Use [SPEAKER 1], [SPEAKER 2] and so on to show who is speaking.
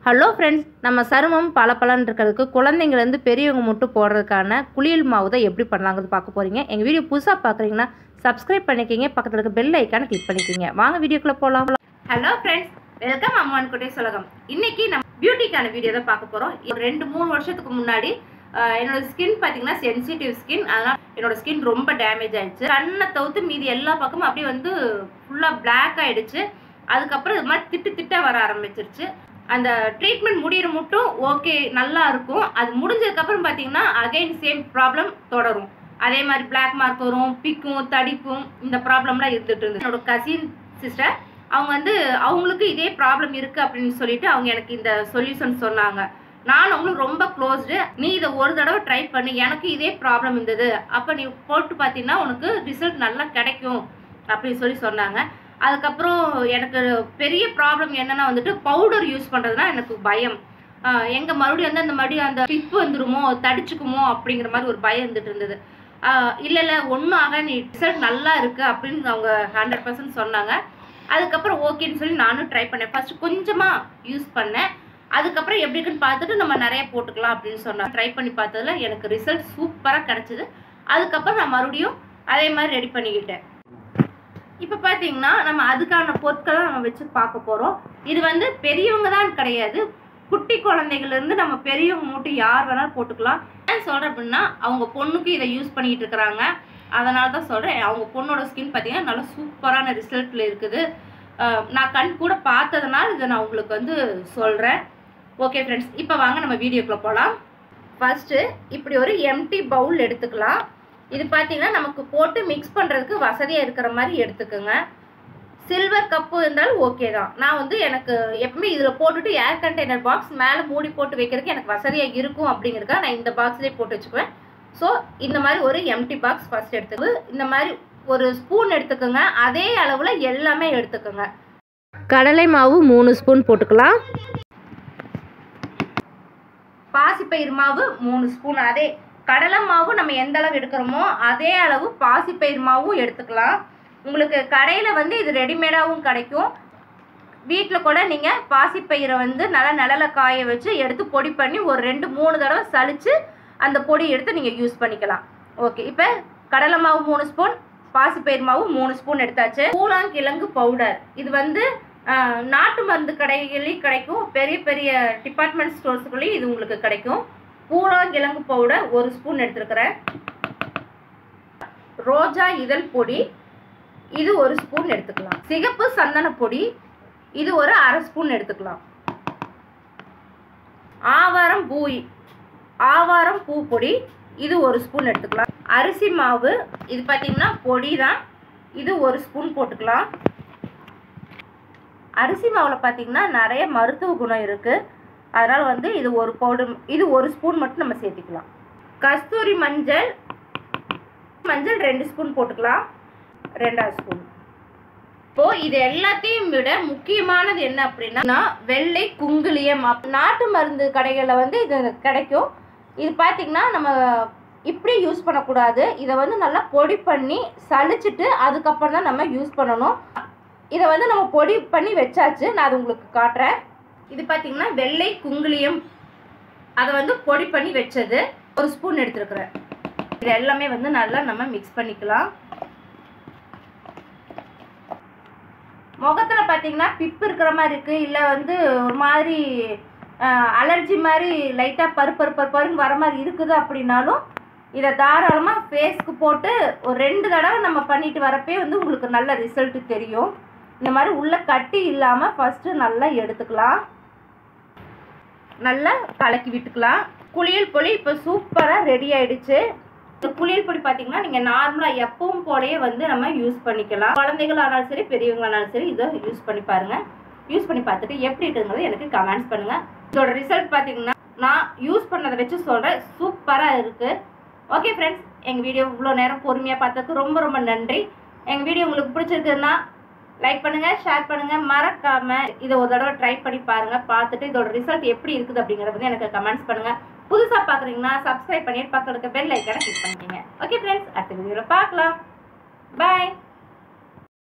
[SPEAKER 1] hello friends நம்ம சருமம் பளபளன்னு இருக்கிறதுக்கு குழந்தைங்கலேருந்து பெரியவங்க மட்டும் போடுறதுக்கான குளியல் மாவு தான் எப்படி பண்ணலாங்கிறது பார்க்க போகிறீங்க எங்கள் வீடியோ புதுசாக பார்க்குறீங்கன்னா சப்ஸ்கிரைப் பண்ணிக்கிங்க பக்கத்தில் இருக்க பெல் ஐக்கானை கிளிக் பண்ணிக்கிங்க வாங்க வீடியோக்குள்ளே போகலாம் ஹலோ ஃப்ரெண்ட்ஸ் வெல்கம் அம்மான் குட்டே சுலகம் இன்னைக்கு நம்ம பியூட்டிக்கான வீடியோ தான் பார்க்க போகிறோம் ஒரு ரெண்டு மூணு வருஷத்துக்கு முன்னாடி ஆஹ், என்னோட ஸ்கின் பார்த்தீங்கன்னா சென்சிட்டிவ் ஸ்கின் அதனால் என்னோட ஸ்கின் ரொம்ப டேமேஜ் ஆயிடுச்சு கண்ணை தவிர்த்து மீதி எல்லா பக்கமும் அப்படியே வந்து ஃபுல்லாக பிளாக் ஆயிடுச்சு அதுக்கப்புறம் இது மாதிரி திட்டு திட்டா வர ஆரம்பிச்சிருச்சு அந்த ட்ரீட்மெண்ட் முடியிற மட்டும் ஓகே நல்லா இருக்கும் அது முடிஞ்சதுக்கப்புறம் பார்த்தீங்கன்னா அகைன் சேம் ப்ராப்ளம் தொடரும் அதே மாதிரி பிளாக் மார்க் வரும் பிக்கும் தடிப்பும் இந்த ப்ராப்ளம்லாம் இருந்துட்டு இருந்தது என்னோட கசின் சிஸ்டர் அவங்க வந்து அவங்களுக்கு இதே ப்ராப்ளம் இருக்கு அப்படின்னு சொல்லிட்டு அவங்க எனக்கு இந்த சொல்யூஷன் சொன்னாங்க நான் உங்களுக்கு ரொம்ப க்ளோஸ்டு நீ இதை ஒரு தடவை ட்ரை பண்ணு எனக்கு இதே ப்ராப்ளம் இருந்தது அப்போ நீ போட்டு பார்த்தீங்கன்னா உனக்கு ரிசல்ட் நல்லா கிடைக்கும் அப்படின்னு சொல்லி சொன்னாங்க அதுக்கப்புறம் எனக்கு பெரிய ப்ராப்ளம் என்னன்னா வந்துட்டு பவுடர் யூஸ் பண்ணுறதுனா எனக்கு பயம் ஆஹ் எங்க மறுபடியும் வந்து அந்த மறுபடியும் அந்த பிப்பு வந்துருமோ தடிச்சுக்குமோ அப்படிங்கிற மாதிரி ஒரு பயம் இருந்துட்டு இருந்தது ஆஹ் இல்ல இல்ல ஒன்றும் ஆக நீ ரிசல்ட் நல்லா இருக்கு அப்படின்னு அவங்க ஹண்ட்ரட் பர்சன்ட் சொன்னாங்க அதுக்கப்புறம் ஓகேன்னு சொல்லி நானும் ட்ரை பண்ணேன் ஃபர்ஸ்ட் கொஞ்சமா யூஸ் பண்ணேன் அதுக்கப்புறம் எப்படி இருக்குன்னு பார்த்துட்டு நம்ம நிறைய போட்டுக்கலாம் அப்படின்னு சொன்னாங்க ட்ரை பண்ணி பார்த்ததுல எனக்கு ரிசல்ட் சூப்பராக கிடைச்சிது அதுக்கப்புறம் நான் மறுபடியும் அதே மாதிரி ரெடி பண்ணிக்கிட்டேன் இப்போ பார்த்தீங்கன்னா நம்ம அதுக்கான பொருட்களை நம்ம வச்சு பார்க்க போகிறோம் இது வந்து பெரியவங்க தான் கிடையாது குட்டி குழந்தைகள்லேருந்து நம்ம பெரியவங்க மட்டும் யார் வேணாலும் போட்டுக்கலாம் ஏன் சொல்கிறேன் அப்படின்னா அவங்க பொண்ணுக்கு இதை யூஸ் பண்ணிட்டு இருக்கிறாங்க அதனால தான் சொல்கிறேன் அவங்க பொண்ணோட ஸ்கின் பார்த்தீங்கன்னா நல்லா சூப்பரான ரிசல்ட்டில் இருக்குது அஹ் நான் கண் கூட பார்த்ததுனால இதை நான் உங்களுக்கு வந்து சொல்கிறேன் ஓகே ஃப்ரெண்ட்ஸ் இப்போ வாங்க நம்ம வீடியோக்குள்ளே போகலாம் ஃபர்ஸ்ட்டு இப்படி ஒரு எம்டி பவுல் எடுத்துக்கலாம் இது பார்த்தீங்கன்னா நமக்கு போட்டு மிக்ஸ் பண்ணுறதுக்கு வசதியாக இருக்கிற மாதிரி எடுத்துக்கோங்க சில்வர் கப்பு இருந்தாலும் ஓகே தான் நான் வந்து எனக்கு எப்பவுமே இதில் போட்டுட்டு ஏர் கண்டெய்னர் பாக்ஸ் மேலே மூடி போட்டு வைக்கிறதுக்கு எனக்கு வசதியாக இருக்கும் அப்படிங்கிறதுக்காக நான் இந்த பாக்ஸ்லேயே போட்டு வச்சுக்குவேன் ஸோ இந்த மாதிரி ஒரு எம்டி பாக்ஸ் ஃபர்ஸ்ட் எடுத்துக்கு இந்த மாதிரி ஒரு ஸ்பூன் எடுத்துக்கோங்க அதே அளவில் எல்லாமே எடுத்துக்கோங்க கடலை மாவு மூணு ஸ்பூன் போட்டுக்கலாம் பாசிப்பயிர் மாவு மூணு ஸ்பூன் அதே கடலை மாவு நம்ம எந்த அளவு எடுக்கிறோமோ அதே அளவு பாசிப்பயிர் மாவும் எடுத்துக்கலாம் உங்களுக்கு கடையில் வந்து இது ரெடிமேடாகவும் கிடைக்கும் வீட்டில் கூட நீங்கள் பாசிப்பயிரை வந்து நல்லா நிழல காய வச்சு எடுத்து பொடி பண்ணி ஒரு ரெண்டு மூணு தடவை சலிச்சு அந்த பொடி எடுத்து நீங்கள் யூஸ் பண்ணிக்கலாம் ஓகே இப்போ கடலை மாவு மூணு ஸ்பூன் பாசிப்பயிர் மாவு மூணு ஸ்பூன் எடுத்தாச்சு பூலாங்கிழங்கு பவுடர் இது வந்து ஆஹ், நாட்டு மருந்து கடைகளையும் கிடைக்கும் பெரிய பெரிய டிபார்ட்மெண்ட் ஸ்டோர்ஸுக்குள்ளேயும் இது உங்களுக்கு கிடைக்கும் பூலாங்கிழங்கு பவுடர் ஒரு ஸ்பூன் எடுத்துருக்கிறேன் ரோஜா இதழ் பொடி இது ஒரு ஸ்பூன் எடுத்துக்கலாம் சிகப்பு சந்தன பொடி இது ஒரு அரை ஸ்பூன் எடுத்துக்கலாம் ஆவாரம் பூ ஆவாரம் பூ பொடி இது ஒரு ஸ்பூன் எடுத்துக்கலாம் அரிசி மாவு இது பார்த்தீங்கன்னா பொடி தான் இது ஒரு ஸ்பூன் போட்டுக்கலாம் அரிசி மாவில் பார்த்தீங்கன்னா நிறைய மருத்துவ குணம் இருக்குது அதனால் வந்து இது ஒரு பவுடர் இது ஒரு ஸ்பூன் மட்டும் நம்ம சேர்த்துக்கலாம் கஸ்தூரி மஞ்சள் மஞ்சள் ரெண்டு ஸ்பூன் போட்டுக்கலாம் ரெண்டாவது ஸ்பூன் இப்போ இது எல்லாத்தையும் விட முக்கியமானது என்ன அப்படின்னா வெள்ளை குங்குலியம் அப்- நாட்டு மருந்து கடைகளில் வந்து இது கிடைக்கும் இது பார்த்தீங்கன்னா நம்ம இப்படி யூஸ் பண்ணக்கூடாது இதை வந்து நல்லா பொடி பண்ணி சலிச்சிட்டு அதுக்கப்புறம் தான் நம்ம யூஸ் பண்ணணும் இதை வந்து நம்ம பொடி பண்ணி வச்சாச்சு நான் அது உங்களுக்கு காட்டுறேன் இது பார்த்தீங்கன்னா வெள்ளை குங்குலியம் அதை வந்து பொடி பண்ணி வச்சது ஒரு ஸ்பூன் எடுத்துருக்குறேன் இது எல்லாமே வந்து நல்லா நம்ம மிக்ஸ் பண்ணிக்கலாம் முகத்தில் பார்த்தீங்கன்னா பிப்பு இருக்கிற மாதிரி இருக்குது இல்லை வந்து ஒரு மாதிரி அலர்ஜி மாதிரி லைட்டாக பரு பரு பரு பருன்னு வர மாதிரி இருக்குது அப்படின்னாலும் இதை தாராளமாக ஃபேஸ்க்கு போட்டு ஒரு ரெண்டு தடவை நம்ம பண்ணிட்டு வரப்பே வந்து உங்களுக்கு நல்ல ரிசல்ட் தெரியும் இந்த மாதிரி உள்ள கட்டி இல்லாமல் ஃபஸ்ட்டு நல்லா எடுத்துக்கலாம் நல்லா கலக்கி விட்டுக்கலாம் குளியல் பொடி இப்போ சூப்பராக ரெடி ஆயிடுச்சு இந்த குளியல் பொடி பார்த்தீங்கன்னா நீங்கள் நார்மலாக எப்பவும் போலயே வந்து நம்ம யூஸ் பண்ணிக்கலாம் குழந்தைகளானாலும் சரி பெரியவங்களானாலும் சரி இதை யூஸ் பண்ணி பாருங்க யூஸ் பண்ணி பார்த்துட்டு எப்படி இருக்குங்கிறது எனக்கு கமெண்ட்ஸ் பண்ணுங்க இதோட ரிசல்ட் பார்த்தீங்கன்னா நான் யூஸ் பண்ணதை வச்சு சொல்கிறேன் சூப்பராக இருக்குது ஓகே ஃப்ரெண்ட்ஸ் எங்கள் வீடியோ இவ்வளோ நேரம் பொறுமையாக பார்த்ததுக்கு ரொம்ப ரொம்ப நன்றி எங்கள் வீடியோ உங்களுக்கு பிடிச்சிருக்குன்னா லைக் பண்ணுங்க ஷேர் பண்ணுங்க மறக்காம இதை ஒரு தடவை ட்ரை பண்ணி பாருங்க பார்த்துட்டு இதோட ரிசல்ட் எப்படி இருக்குது அப்படிங்கறத வந்து எனக்கு கமெண்ட்ஸ் பண்ணுங்க புதுசா பாக்குறீங்கன்னா சப்ஸ்கிரைப் பண்ணிட்டு பக்கத்துல இருக்க பெல் ஐக்கான கிளிக் பண்ணிக்கங்க ஓகே ஃப்ரெண்ட்ஸ் அடுத்த வீடியோல பார்க்கலாம் பாய்